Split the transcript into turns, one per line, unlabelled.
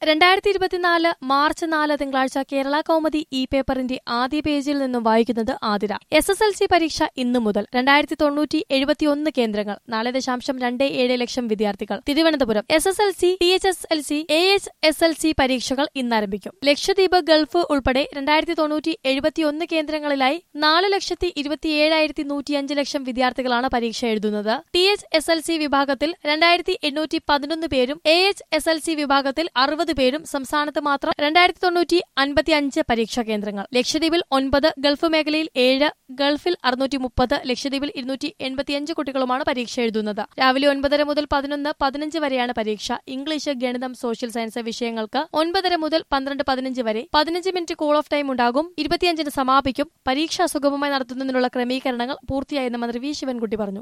രണ്ടായിരത്തി ഇരുപത്തിനാല് മാർച്ച് നാല് തിങ്കളാഴ്ച കേരള കൗമുദി ഇ പേപ്പറിന്റെ ആദ്യ പേജിൽ നിന്നും വായിക്കുന്നത് Athira S S L C പരീക്ഷ ഇന്നു മുതൽ രണ്ടായിരത്തി തൊണ്ണൂറ്റി എഴുപത്തിയൊന്ന് കേന്ദ്രങ്ങൾ നാല് ദശാംശം രണ്ട് ഏഴ് ലക്ഷം വിദ്യാർത്ഥികൾ Thiruvananthapuram S S L C T H S L C A H S L C പരീക്ഷകൾ ഇന്നാരംഭിക്കും ലക്ഷദ്വീപ് ഗൾഫ് ഉൾപ്പെടെ രണ്ടായിരത്തി തൊണ്ണൂറ്റി എഴുപത്തിയൊന്ന് കേന്ദ്രങ്ങളിലായി നാല് ലക്ഷത്തി ഇരുപത്തിയേഴായിരത്തി നൂറ്റിയഞ്ച് ലക്ഷം വിദ്യാർത്ഥികളാണ് പരീക്ഷ എഴുതുന്നത് T H S L C വിഭാഗത്തിൽ രണ്ടായിരത്തി എണ്ണൂറ്റി പതിനൊന്ന് പേരും A H S L C വിഭാഗത്തിൽ അറുപത് പേരും സംസ്ഥാനത്ത് മാത്രം രണ്ടായിരത്തി തൊണ്ണൂറ്റി അൻപത്തി അഞ്ച് പരീക്ഷാ കേന്ദ്രങ്ങൾ ലക്ഷദ്വീപിൽ ഒൻപത് ഗൾഫ് മേഖലയിൽ ഏഴ് ഗൾഫിൽ അറുന്നൂറ്റി മുപ്പത് ലക്ഷദ്വീപിൽ ഇരുന്നൂറ്റി എൺപത്തിയഞ്ച് കുട്ടികളുമാണ് പരീക്ഷ എഴുതുന്നത് രാവിലെ ഒൻപതര മുതൽ പതിനൊന്ന് പതിനഞ്ച് വരെയാണ് പരീക്ഷ ഇംഗ്ലീഷ് ഗണിതം സോഷ്യൽ സയൻസ് വിഷയങ്ങൾക്ക് ഒൻപതര മുതൽ പന്ത്രണ്ട് പതിനഞ്ച് വരെ പതിനഞ്ച് മിനിറ്റ് കൂൾ ഓഫ് ടൈം ഉണ്ടാകും ഇരുപത്തിയഞ്ചിന് സമാപിക്കും പരീക്ഷ സുഗമമായി നടത്തുന്നതിനുള്ള ക്രമീകരണങ്ങൾ പൂർത്തിയായെന്ന് മന്ത്രി വി ശിവൻകുട്ടി പറഞ്ഞു